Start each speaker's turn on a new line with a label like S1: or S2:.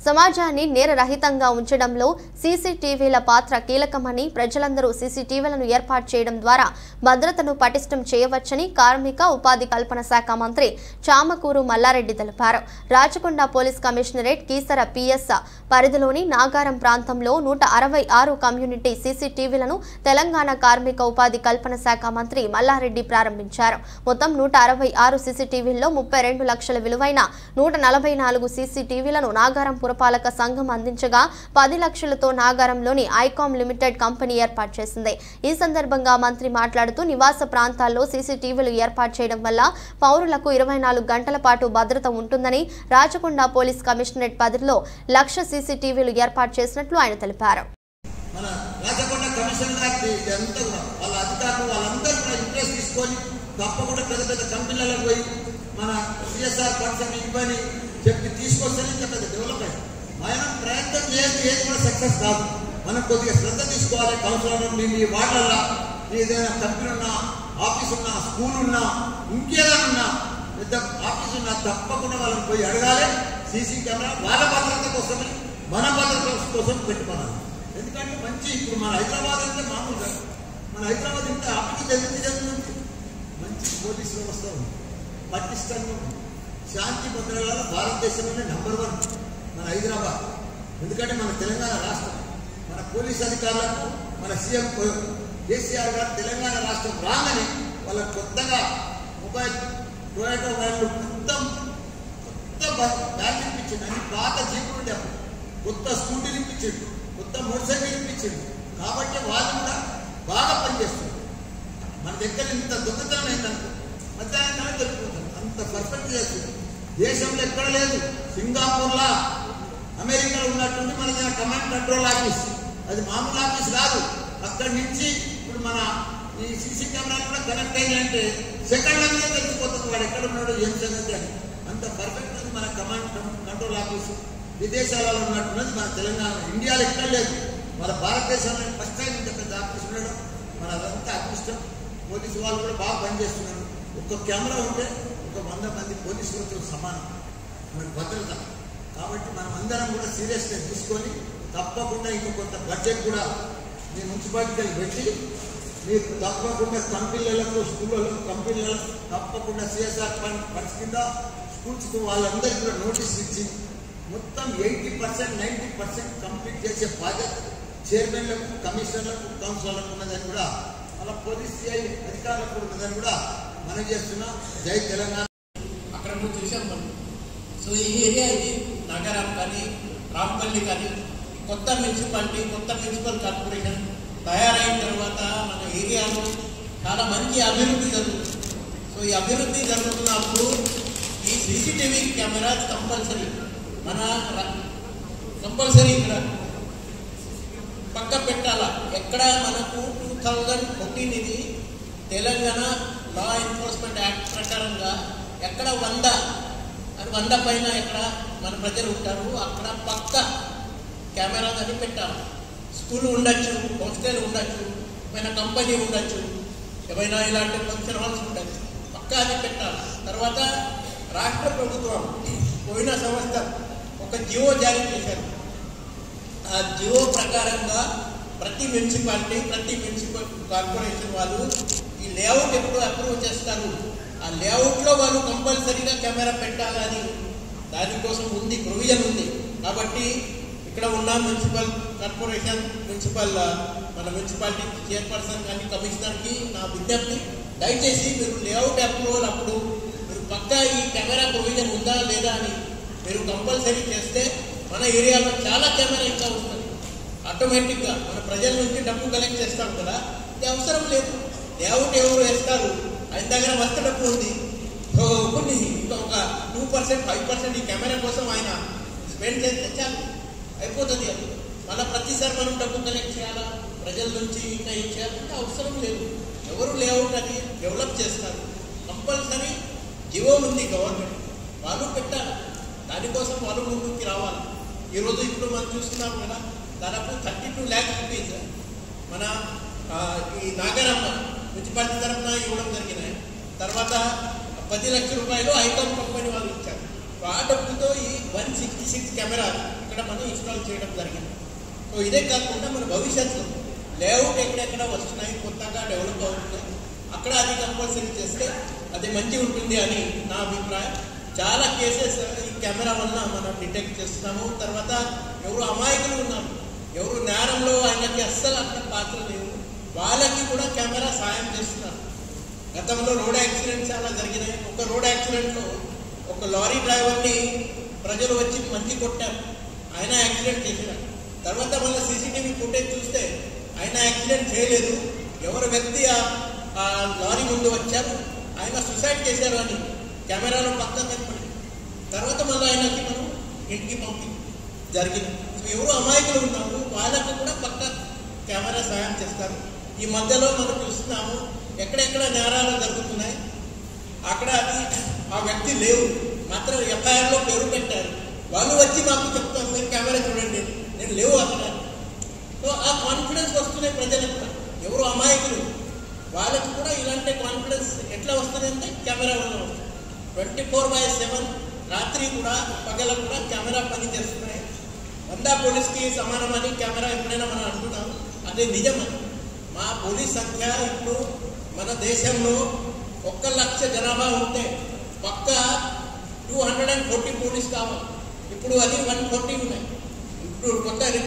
S1: సమాజాన్ని నేరరహితంగా ఉంచడంలో సీసీటీవీల పాత్ర కీలకమని ప్రజలందరూ సీసీటీవీలను ఏర్పాటు చేయడం ద్వారా భద్రతను పటిష్టం చేయవచ్చని కార్మిక ఉపాధి కల్పన శాఖ మంత్రి చామకూరు మల్లారెడ్డి తెలిపారు Rachakonda police commissionerate Keesara PS పరిధిలోని నాగారం ప్రాంతంలో నూట అరవై ఆరు కమ్యూనిటీ సీసీటీవీలను తెలంగాణ కార్మిక ఉపాధి కల్పన శాఖ మంత్రి మల్లారెడ్డి ప్రారంభించారు మొత్తం నూట అరవై ఆరు సీసీటీవీల్లో ముప్పై రెండు లక్షల విలువైన నూట నలభై నాలుగు సీసీటీవీలను నాగారం పురపాలక సంఘం అందించగా పది లక్షలతో నాగారంలోని ఐకామ్ లిమిటెడ్ కంపెనీ ఏర్పాటు చేసింది ఈ సందర్భంగా మంత్రి మాట్లాడుతూ నివాస ప్రాంతాల్లో సీసీటీవీలు ఏర్పాటు చేయడం వల్ల పౌరులకు ఇరవై నాలుగు గంటల పాటు భద్రత ఉంటుందని రాచకొండ పోలీస్ కమిషనరేట్ పరిధిలో లక్ష సీసీటీవీలు ఏర్పాటు చేసినట్లు ఆయన తెలిపారు
S2: మన రాచకొండ కమిషన్ గారికి ఇదంతా కూడా వాళ్ళ అధికారులు వాళ్ళందరూ కూడా ఇంట్రెస్ట్ తీసుకొని తప్పకుండా పెద్ద పెద్ద కంపెనీలకు పోయి మన సిఎస్ఆర్ ఫండ్స్ అని ఇవ్వని చెప్పి తీసుకొస్తేనే ఇంకా పెద్ద డెవలప్ అయింది ఆయన ప్రయత్నం చేసి ఏది కూడా సక్సెస్ కాదు మనం కొద్దిగా శ్రద్ధ తీసుకోవాలి కౌన్సిలర్ మీ మీ వార్డులల్లో ఏదైనా కంపెనీ ఉన్నా ఆఫీస్ ఉన్నా స్కూల్ ఉన్నా ఇంకేదైనా ఉన్నా పెద్ద ఆఫీస్ ఉన్నా తప్పకుండా వాళ్ళని పోయి అడగాలి సీసీ కెమెరా వాళ్ళ భద్రత కోసమే మన భద్రత కోసం పెట్టుకోవాలి ఎందుకంటే మంచి ఇప్పుడు మన హైదరాబాద్ అంటే మామూలుగా మన హైదరాబాద్ ఇంత అభివృద్ధి ఎందుకు చెందుతుంది మంచి పోలీస్ వ్యవస్థ ఉంది పటిష్టంగా ఉంది శాంతి భద్రతల భారతదేశంలోనే నెంబర్ వన్ మన హైదరాబాద్ ఎందుకంటే మన తెలంగాణ రాష్ట్రం మన పోలీస్ అధికారులకు మన సీఎం కేసీఆర్ గారు తెలంగాణ రాష్ట్రం రాగానే వాళ్ళకి కొత్తగా మొబైల్ టొయోటో వాళ్ళు మొత్తం కొత్త బ్యాగ్ ఇప్పించింది అన్ని పాత జీపులు ఉండే అప్పుడు. కొత్త స్కూటీలు ఇప్పించిండు కొత్త మోటార్ సైకిల్ ఇప్పించిండు కాబట్టి వాళ్ళు కూడా బాగా పనిచేస్తుంది మన దగ్గర ఇంత దొంగతనం ఏంటంటే మధ్యాహ్నం కానీ దొరికిపోతుంది అంత పర్ఫెక్ట్ చేస్తుంది దేశంలో ఎక్కడ లేదు సింగపూర్లా అమెరికాలో ఉన్నట్టుండి మన దగ్గర కమాండ్ కంట్రోల్ ఆఫీస్ అది మామూలు ఆఫీస్ కాదు అక్కడి నుంచి ఇప్పుడు మన ఈ సీసీ కెమెరాలు కూడా కనెక్ట్ అయ్యాయంటే సెకండ్లలో తెలిసిపోతుంది వాడు ఎక్కడ ఉన్నాడో ఏం సంగతి అని అంత పర్ఫెక్ట్ ఉంది మన కమాండ్ కంట్రోల్ ఆఫీసు విదేశాలలో ఉన్నట్టున్నది మన తెలంగాణ ఇండియాలో ఎక్కడ లేదు మన భారతదేశంలో ఫస్ట్ టైం ఇంత పెద్ద ఆఫీస్ ఉండడం మన అదంతా అదృష్టం పోలీసు వాళ్ళు కూడా బాగా పనిచేస్తున్నారు ఒక్క కెమెరా ఉంటే ఒక వంద మంది పోలీసులతో సమానం మనకు భద్రత కాబట్టి మనం అందరం కూడా సీరియస్గా తీసుకొని తప్పకుండా ఇంకో కొంత బడ్జెట్ కూడా మీ మున్సిపాలిటీకి పెట్టి మీరు తప్పకుండా కంపెనీలకు స్కూళ్ళలో కంపెనీలకు తప్పకుండా సిఎస్ఆర్ ఫండ్ ఫండ్స్ కింద స్కూల్స్కి వాళ్ళందరికీ కూడా నోటీస్ ఇచ్చి మొత్తం eighty percent ninety percent complete చేసే బాధ్యత చైర్మన్లకు కమిషనర్లకు కౌన్సిలర్లకు ఉన్నదని కూడా అలా పోలీస్ సిఐ అధికారులకు కూడా ఉన్నదని కూడా మనం చేస్తున్నాం జై తెలంగాణ
S3: అక్కడ కూడా చూసాం మనం సో ఈ ఏరియా ఇది నగరం కానీ రాంపల్లి కానీ కొత్త మున్సిపాలిటీ కొత్త మున్సిపల్ కార్పొరేషన్ తయారైన తర్వాత మన ఏరియాలో చాలా మంచి అభివృద్ధి జరుగుతుంది సో ఈ అభివృద్ధి జరుగుతున్నప్పుడు ఈ సీసీటీవీ కెమెరా కంపల్సరీ మన కంపల్సరీ ఇక్కడ పక్క పెట్టాలా ఎక్కడ మనకు టూ థౌజండ్ ఫోర్టీన్ ఇది తెలంగాణ లా ఎన్ఫోర్స్మెంట్ యాక్ట్ ప్రకారంగా ఎక్కడ వంద అని వంద పైన ఎక్కడ మన ప్రజలు ఉంటారు అక్కడ పక్క కెమెరా అని పెట్టాలి స్కూల్ ఉండొచ్చు హాస్టల్ ఉండొచ్చు ఏమైనా కంపెనీ ఉండొచ్చు ఏమైనా ఇలాంటి ఫంక్షన్ హాల్స్ ఉండొచ్చు పక్క అది పెట్టాలి తర్వాత రాష్ట్ర ప్రభుత్వం పోయిన సంవత్సరం ఒక జియో జారీ చేశారు ఆ జియో ప్రకారంగా ప్రతి మున్సిపాలిటీ ప్రతి మున్సిపల్ కార్పొరేషన్ వాళ్ళు ఈ లేఅవుట్ ఎప్పుడు అప్రూవ్ చేస్తారు ఆ లేఅవుట్లో వాళ్ళు కంపల్సరీగా కెమెరా పెట్టాలని దానికోసం ఉంది ప్రొవిజన్ ఉంది కాబట్టి ఇక్కడ ఉన్న మున్సిపల్ కార్పొరేషన్ మున్సిపల్ ఆ, మన మున్సిపాలిటీ చైర్పర్సన్ కానీ కమిషనర్కి నా విజ్ఞప్తి దయచేసి మీరు లేఅవుట్ అప్రూవల్ అప్పుడు మీరు పక్కా ఈ కెమెరా ప్రొవిజన్ ఉందా లేదా అని మీరు కంపల్సరీ చేస్తే మన ఏరియాలో చాలా కెమెరా ఇంకా వస్తుంది ఆటోమేటిక్గా మన ప్రజల నుంచి డబ్బు కలెక్ట్ చేస్తాం కదా ఇది అవసరం లేదు లేఅవుట్ ఎవరు వేస్తారు ఆయన దగ్గర మస్తు డబ్బు ఉంది సో కొన్ని ఇంకా ఒక టూ పర్సెంట్ ఫైవ్ పర్సెంట్ ఈ కెమెరా కోసం ఆయన స్పెండ్ చేస్తే చాలు అయిపోతుంది అది మళ్ళీ ప్రతిసారి మనం డబ్బు కలెక్ట్ చేయాలా ప్రజల నుంచి ఇంకా ఇచ్చేయాలంటే అవసరం లేదు ఎవరు లేఅవుట్ అది డెవలప్ చేస్తారు కంపల్సరీ జివో ఉంది గవర్నమెంట్ వాళ్ళు పెట్టాలి దానికోసం వాళ్ళు ముందుకి రావాలి ఈరోజు ఇప్పుడు మనం చూస్తున్నాం కదా దాదాపు థర్టీ టూ ల్యాక్స్ రూపీస్ మన ఆ, ఈ నాగరమ్మ మున్సిపాలిటీ తరఫున ఇవ్వడం జరిగినాయి తర్వాత పది లక్షల రూపాయలు ఐకామ్ కంపెనీ వాళ్ళు ఇచ్చారు ఆ డబ్బుతో ఈ వన్ సిక్స్టీ సిక్స్ కెమెరా ఇక్కడ మనం ఇన్స్టాల్ చేయడం జరిగింది సో ఇదే కాకుండా మన భవిష్యత్తులో లేఅవుట్ ఎక్కడెక్కడ వస్తున్నాయి కొత్తగా డెవలప్ అవుతున్నాయి అక్కడ అది కంపల్సరీ చేస్తే అది మంచి ఉంటుంది అని నా అభిప్రాయం చాలా కేసెస్ ఈ కెమెరా వల్ల మనం డిటెక్ట్ చేస్తున్నాము తర్వాత ఎవరు అమాయకులు ఉన్నారు ఎవరు నేరంలో ఆయనకి అస్సలు అక్కడ పాత్ర లేవు వాళ్ళకి కూడా కెమెరా సాయం చేస్తున్నారు గతంలో రోడ్ యాక్సిడెంట్ చాలా జరిగినాయి ఒక రోడ్ యాక్సిడెంట్లో ఒక లారీ డ్రైవర్ని ప్రజలు వచ్చి మంచి కొట్టారు ఆయన యాక్సిడెంట్ చేసినారు తర్వాత మళ్ళీ సీసీటీవీ ఫుటేజ్ చూస్తే ఆయన యాక్సిడెంట్ చేయలేదు ఎవరు వ్యక్తి ఆ ఆ లారీ ముందు వచ్చారు ఆయన సుసైడ్ చేశారు అని కెమెరాలో పక్క కనపడి తర్వాత మళ్ళీ ఆయనకి మనం ఇంటికి పంపి జరిగింది సో ఎవరు అమాయకులు ఉన్నారు వాళ్ళకు కూడా పక్క కెమెరా సాయం చేస్తారు ఈ మధ్యలో మనం చూస్తున్నాము ఎక్కడెక్కడ నేరాలు జరుగుతున్నాయి అక్కడ అది ఆ వ్యక్తి లేవు మాత్రం ఎఫ్ఐఆర్లో పేరు పెట్టారు వాళ్ళు వచ్చి మాకు చెప్తారు మీరు కెమెరా చూడండి నేను లేవు అక్కడ సో ఆ కాన్ఫిడెన్స్ వస్తున్నాయి ప్రజలకు కూడా. ఎవరు అమాయకులు వాళ్ళకి కూడా ఇలాంటి కాన్ఫిడెన్స్ ఎట్లా వస్తుందంటే కెమెరా వల్ల వస్తుంది ట్వంటీ ఫోర్ బై సెవెన్ రాత్రి కూడా పగల కూడా కెమెరా పని చేస్తున్నాయి వందా పోలీస్కి సమానమని కెమెరా ఎప్పుడైనా మనం అంటున్నాం అదే నిజమని మా పోలీస్ సంఖ్య ఇప్పుడు మన దేశంలో ఒక్క లక్ష జనాభా ఉంటే పక్క two hundred and forty police కావాలి ఇప్పుడు అది వన్ ఫోర్టీ ఉన్నాయి ఇప్పుడు కొత్త